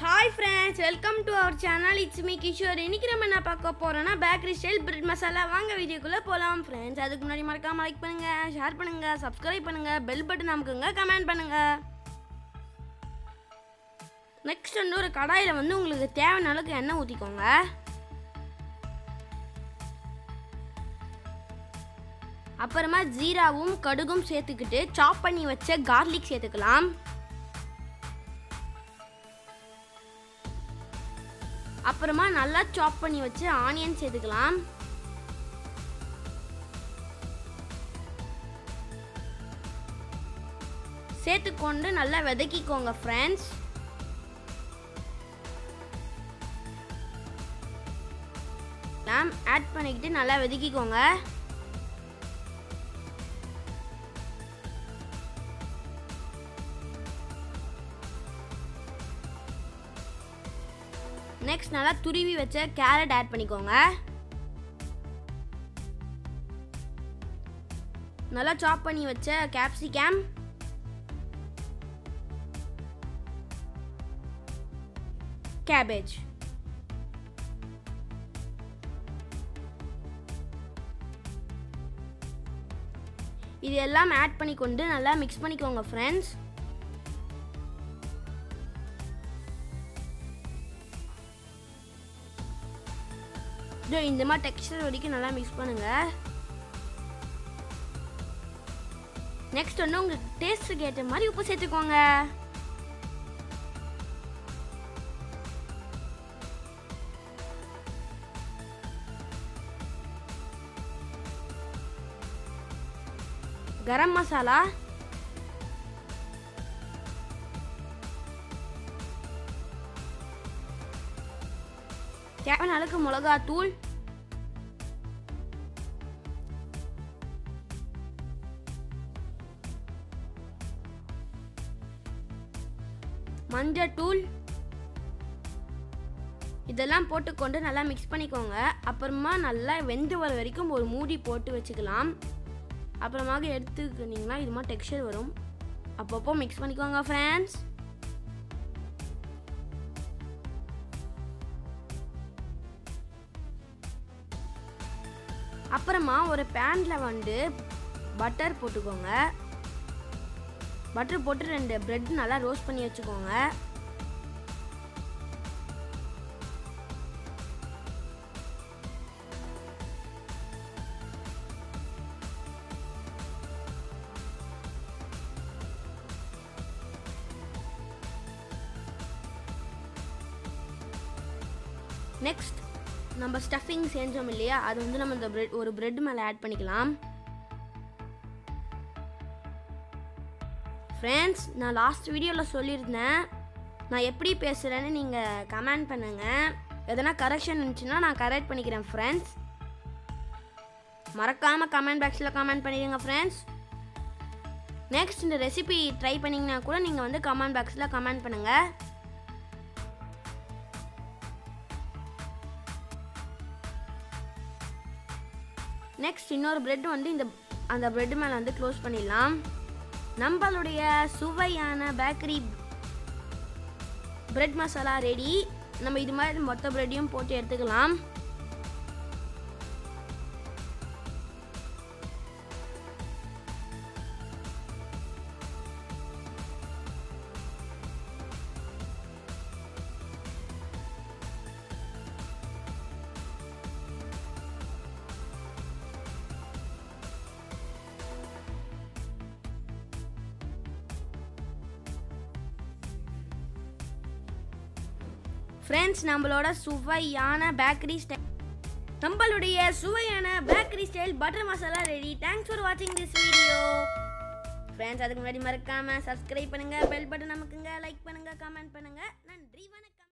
hi friends welcome to our channel it's me Kishore இன்னைக்கு நம்ம என்ன பார்க்க போறோம்னா பேக்கரி ஸ்டைல் பிரெட் மசாலா வாங்க வீடியோக்குள்ளே போகலாம் ஃப்ரெண்ட்ஸ் அதுக்கு முன்னாடி மறக்காம லைக் பண்ணுங்க ஷேர் பண்ணுங்க சப்ஸ்கிரைப் பண்ணுங்க பெல் பட்டன் அமுக்குங்க கமெண்ட் பண்ணுங்க நெக்ஸ்ட் வந்து ஒரு கடாயில் வந்து உங்களுக்கு தேவையான அளவுக்கு எண்ணெய் ஊற்றிக்கோங்க அப்புறமா ஜீராவும் கடுகும் சேர்த்துக்கிட்டு சாப் பண்ணி வச்ச கார்லிக் சேர்த்துக்கலாம் அப்புறமா நல்லா சாப் பண்ணி வச்சு ஆனியன் சேர்த்துக்கலாம் சேர்த்துக்கொண்டு நல்லா வதக்கிக்கோங்க ஃப்ரெண்ட்ஸ் ஆட் பண்ணிக்கிட்டு நல்லா வதக்கிக்கோங்க நெக்ஸ்ட் நல்லா துருவி வச்ச கேரட் ஆட் பண்ணிக்கோங்க நல்லா சாப் பண்ணி வச்ச கேப்சிகம் கேபேஜ் இது எல்லாம் ஆட் பண்ணி கொண்டு நல்லா மிக்ஸ் பண்ணிக்கோங்க ஃப்ரெண்ட்ஸ் இதோ இந்த மாதிரி டெக்ஸ்டர் வரைக்கும் நல்லா மிக்ஸ் பண்ணுங்க நெக்ஸ்ட் வந்து உங்களுக்கு டேஸ்ட்டுக்கு ஏற்ற மாதிரி உப்பு சேர்த்துக்கோங்க கரம் மசாலா தேவையான அளவுக்கு மிளகாத்தூள் மஞ்சத்தூள் இதெல்லாம் போட்டுக்கொண்டு நல்லா மிக்ஸ் பண்ணிக்கோங்க அப்புறமா நல்லா வெந்து வர வரைக்கும் ஒரு மூடி போட்டு வச்சுக்கலாம் அப்புறமாக எடுத்துக்கிட்டிங்கன்னா இது மாதிரி டெக்ஸ்சர் வரும் அப்பப்போ மிக்ஸ் பண்ணிக்கோங்க ஃப்ரெண்ட்ஸ் அப்புறமா ஒரு பேனில் வந்து பட்டர் போட்டுக்கோங்க பட்டர் போட்டு ரெண்டு பிரெட் நல்லா ரோஸ்ட் பண்ணி வச்சுக்கோங்க நெக்ஸ்ட் நம்ம ஸ்டஃபிங் செஞ்சோம் இல்லையா அது வந்து நம்ம இந்த பிரெட் ஒரு பிரெட் மேலே ஆட் பண்ணிக்கலாம் ஃப்ரெண்ட்ஸ் நான் லாஸ்ட் வீடியோவில் சொல்லியிருந்தேன் நான் எப்படி பேசுகிறேன்னு நீங்கள் கமெண்ட் பண்ணுங்கள் எதனா கரெக்ஷன் இருந்துச்சுன்னா நான் கரெக்ட் பண்ணிக்கிறேன் ஃப்ரெண்ட்ஸ் மறக்காமல் கமெண்ட் பாக்ஸில் கமெண்ட் பண்ணிடுங்க ஃப்ரெண்ட்ஸ் நெக்ஸ்ட் இந்த ரெசிபி ட்ரை பண்ணிங்கன்னா கூட நீங்கள் வந்து கமெண்ட் பாக்ஸில் கமெண்ட் பண்ணுங்கள் நெக்ஸ்ட் இன்னொரு பிரெட் வந்து இந்த அந்த பிரெட் மேலே வந்து க்ளோஸ் பண்ணிடலாம் நம்மளுடைய சுவையான பேக்கரி பிரெட் மசாலா ரெடி நம்ம இது மாதிரி மொத்த பிரெட்டையும் போட்டு எடுத்துக்கலாம் ஃப்ரெண்ட்ஸ் நம்மளோட சுவையான பேக்கரி ஸ்டைல் நம்மளுடைய சுவையான bakery style butter masala ready thanks for வாட்சிங் திஸ் வீடியோ ஃப்ரெண்ட்ஸ் அதுக்கு முன்னாடி மறக்காம சப்ஸ்கிரைப் பண்ணுங்க பெல் பட்டன் நமக்குங்க லைக் பண்ணுங்க கமெண்ட் பண்ணுங்க நன்றி வணக்கம்